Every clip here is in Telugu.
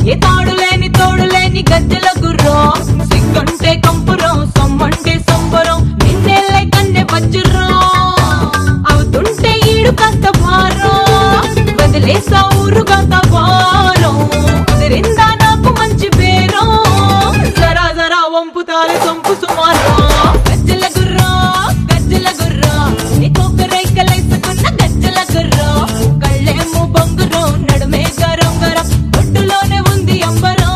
ఏ తాడు లేని తోడు లేని గజ్జల గుర్రం సిగ్గంటే కంపురం సొమ్మంటే సంబరం నిన్నెల్లే కన్నె వజ్రం అవుతుంటే ఈడు కాస్త భారం వదిలేసా ఊరు కాస్త భారం కుదిరిందా నాకు మంచి పేరం జరా జరా వంపుతారు సొంపు సుమారం గజ్జల గుర్రం గజ్జల గుర్రం నీకొక రైకలేసుకున్న గజ్జల గుర్రం కళ్ళేమో బొంగురం నడుమే గరం గరం ఒడ్డులోనే ఉంది అంబరం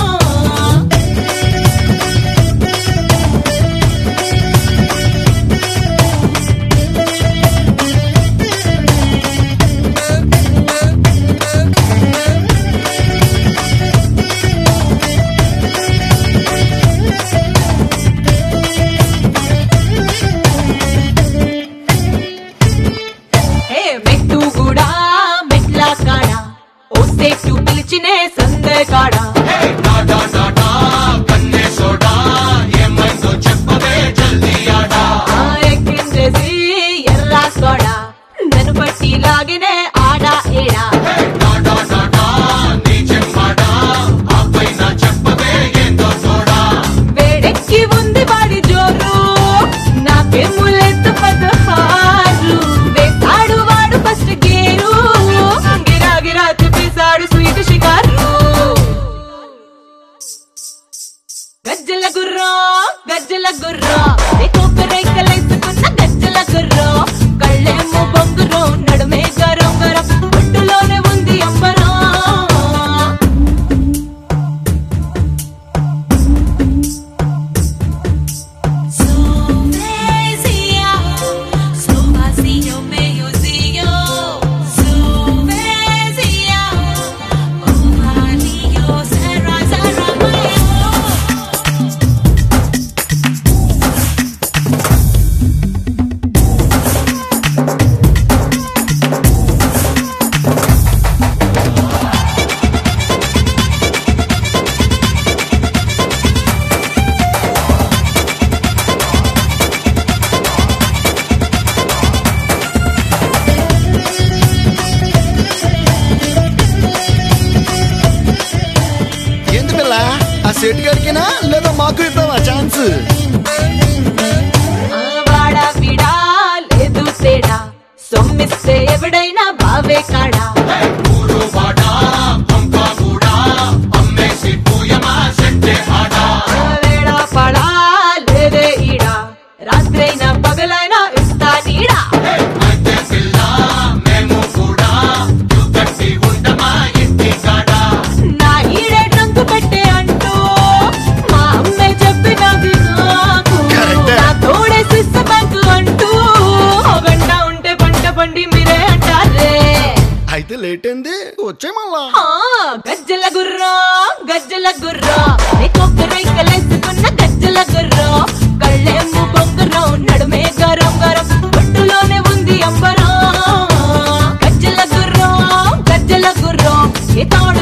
హే మెట్టు కూడా మెట్ల కాడ ఓ సేటు పిలిచినే సందే కాడ టాటా టాటా కన్నే సోడా ఏమైందో చెప్పవే జల్దీ ఆడా ఆ ఎక్కించేసి ఎర్రా సోడ నన్ను పట్టి లాగినే ఆడా ఏడా టాటా టాటా నీ చెప్పాడా ఆ పైన చెప్పవే ఏందో చూడా వేడెక్కి ఉంది వాడి జోరు నాకేమో లెత్తు పదహారు వేస్తాడు వాడు ఫస్ట్ గేరు గిరా గిరా తిప్పేశాడు స్వీట్ షికారు గజ్జల గుర్రం గజ్జల గుర్రం నీకొక రైకలేసుకున్న గజ్జల గుర్రం కళ్ళేమో బొంగురం నడుమే గరం గరం ఒడ్డులోనే ఉంది అంబరం Suecia, so vacío, medio sillo. Suecia, un anillo, serra, serra, mayo. ఏంది పిల్ల ఆ సెట్ గడికినా లేదా మాకు ఇద్దామా ఛాన్స్ ఆ వాడా వీడా లేదు తేడా సొమ్మిస్తే ఎవడైనా బావే కాడా ఊరు వాడా పంకా కూడా అమ్మేసి పూయమా సెట్టే ఆడా ఆ వేడా పడా లేదే ఈడా రాత్రైనా పగలైనా ఇస్తా నీడా అయితే పిల్ల మేము కూడా కట్టి ఉండమా ఇంటి కాడా నా ఈడే ట్రంకు పెట్టే అంటూ మా అమ్మే చెప్పినది నాకు Correct. నా తోడే సిస్సు బ్యాంకు అంటూ గంట ఉంటే పంట పండి మీరే అంటారే అయితే లేట్ అయింది వచ్చే మళ్ళా ఆ, గజ్జల గుర్రం గజ్జల గుర్రం నీకొక రైకలేసుకున్న గజ్జల గుర్రం కళ్ళేమో బొంగురం నడుమే గరం గరం ఒడ్డులోనే ఉంది అంబరం గజ్జల గుర్రం గజ్జల గుర్రం ఈ తాడు